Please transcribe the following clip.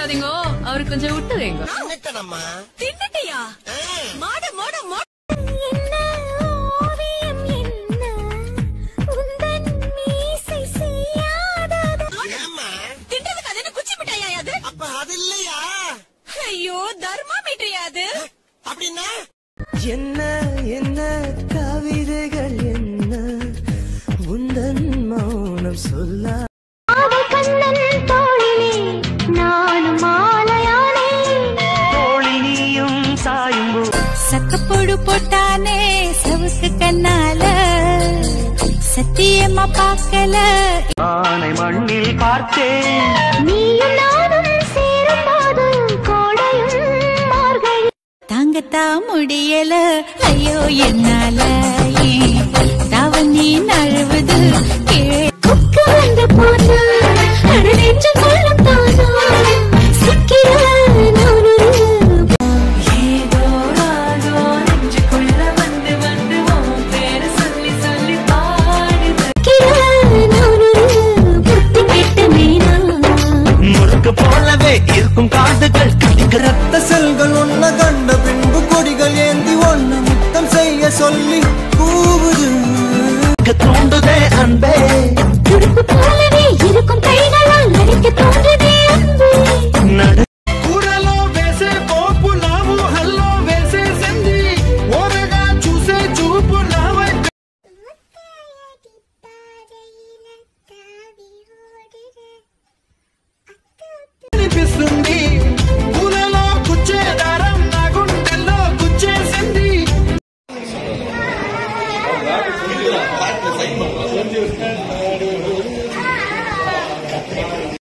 விட்டுறாதீங்க அவருக்கு கொஞ்சம் விட்டு வைங்க தின்னுட்டனம்மா தின்னுட்டியா மாட மாட மாட என்ன ஓவியம் என்ன உந்தன் மீசை செய்யாதது ஏம்மா தின்றதுக்கு அது என்ன குச்சி மிட்டாயா அது அப்ப அது இல்லையா ஐயோ தர்மா மிட்டாயா அது அப்படின்னா என்ன என்ன கவிதைகள் என்ன உந்தன் மௌனம் சொல்ல காதல் கண்ணன் தோழிலே நானும் மாலையானே தோழி நீயும் சாயும்போ சக்கப்போடு போட்டானே சவுக்கு கண்ணால சத்தியமா பார்க்கல ஆனை மண்ணில் பார்த்தேன் நீயும் நானும் சேரும் போது கோடையும் மார்கழி தாங்கத்தா முடியல ஐயோ என்னால ஏன் தாவணி நழுவுது குக்கு வந்து போனா அட நெஞ்சு கொள்ளும் தானா சிக்கிற நானொரு ஏதோ ராகோ நெஞ்சுக்குள்ள வந்து வந்து உன் பேரு சொல்லி சொல்லி பாடுது முறுக்கு போலவே இருக்கும் காதுகள் கடிக்க ரத்த செல்கள் ஒன்ன கண்ட பின்பு கொடிகள் ஏந்தி ஒன்ன முத்தம் செய்ய சொல்லி கூவுது தூண்டுதே அன்பே நடு కూరలో వేసే పోపు లావు హల్లో వేసే సంధి ఓరగా చూసే చూపు నావై అనిపిస్తుంది పూలలో కుచ్చే దారం నా గుండెల్లో కుచ్చేసింది